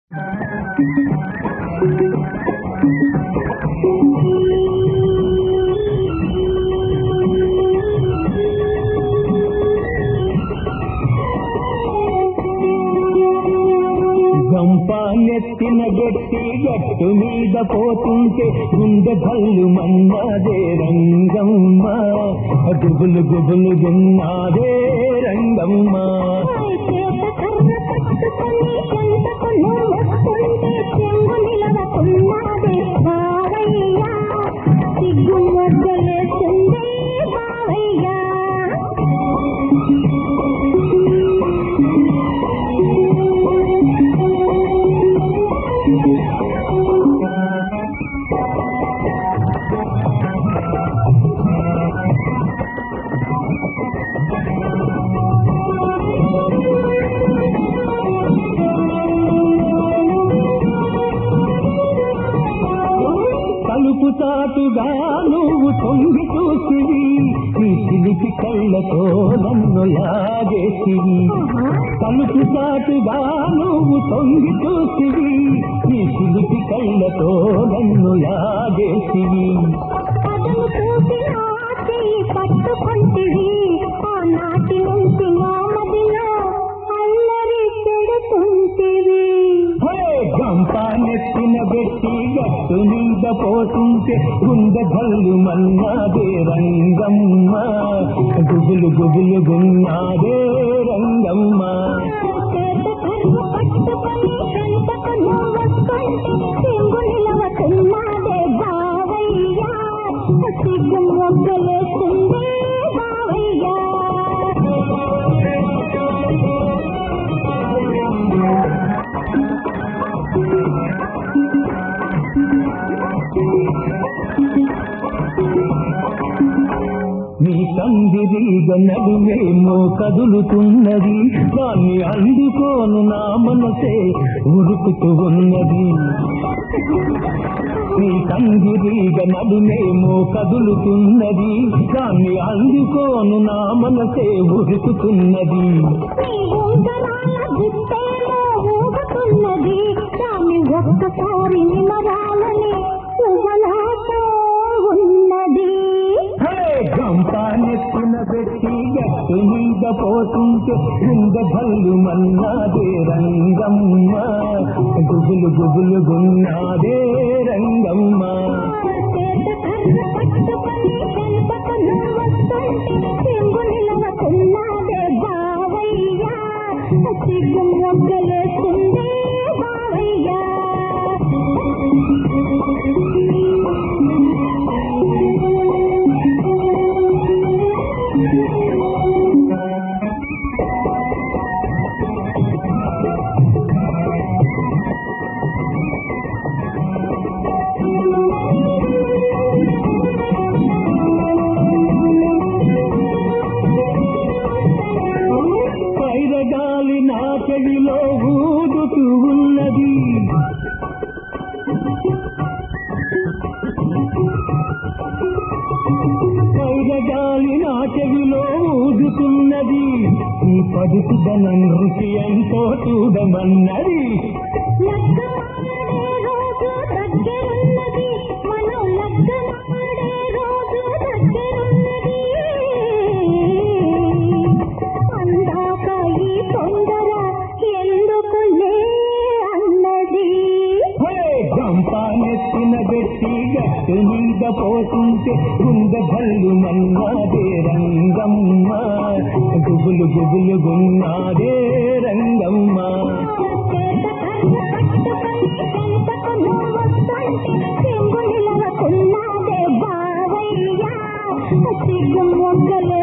గంపాలెత్తిన గట్టి గట్టు మీద పోతుంటే గుండె కళ్ళు మన్నాదే రంగమ్మ గుబులు గుబులు గున్నాదే రంగమ్మ చేత కర్ర పట్టుకొని చెంతకు వస్తుంటే చెంగు నిలవకున్నాదే బావయ్యా సిగ్గు మొగ్గలేస్తుందే బావయ్యా తలుపు చాటుగా నువ్వు తొంగి చూసివి నీ చిలిపి కళ్ళతో నన్ను లాగేసివి తలుపు చాటుగా నువ్వు తొంగి చూసివి నీ చిలిపి కళ్ళతో నన్ను లాగేసివి పదము చూసి నా చెయ్యి పట్టుకుంటివి ఆనాటి నుంచి నా మదిలో అల్లరి చెడుతుంటివి గంపానెత్తిన పెట్టి గట్టు మీద పోతుంటే గుండె కళ్ళు మన్నాదే రంగమ్మ గుబులు గుబులు గున్నాదే రంగమ్మ చేత కర్ర పట్టుకొని చెంతకు వస్తుంటే చెంగు నిలవకున్నాదే బావయ్యా సిగ్గు మొగ్గలేస్తుందే బావయ్యా నీ తందిరిగ నడుమేమో కదులుతున్నది దాన్ని అందుకోను నా మనసే ఉరుకుతూ ఉన్నది నీ తందిరిగ నడుమేమో కదులుతున్నది దాన్ని అందుకోను నా మనసే ఉరుకుతున్నది నీ ఉంగరాల గుట్టేలో ఊగుతున్నది దాన్ని ఒక్కసారి నిమరాలని ఉవలాతో ఉన్నది గంపానెత్తిన పెట్టి గట్టు మీద పోతుంటే గుండె భల్లు మన్నాదే రంగమ్మ గుబులు గుబులు గున్నాదే రంగమ్మ చేత కర్ర పట్టుకొని చెంతకు వస్తుంటే చెంగు నిలవకున్నాదే బావయ్యా సిగ్గు మొగ్గలేస్తుందే బావయ్యా పైరగాలి నా చెవిలో ఊదుతూ ఉన్నది పైరగాలి నా చెవిలో ఊదుతున్నది ఈ పడుతుదనం రుచి ఎంతో చూడమన్నది లగ్గమాడే రోజు దగ్గరున్నది మనం లగ్గమాడే రోజు దగ్గరున్నది అందాక ఈ తొందర ఎందుకులే అన్నది గంపానెత్తిన పెట్టి గట్టు మీద పోతుంటే గుండె భల్లు మన్నాదే రంగమ్మ గుబులు గుబులు గున్నాదే రంగమ్మ చేత కర్ర పట్టుకొని చెంతకు వస్తుంటే చెంగు నిలవకున్నాదే బావయ్యా సిగ్గు మొగ్గలే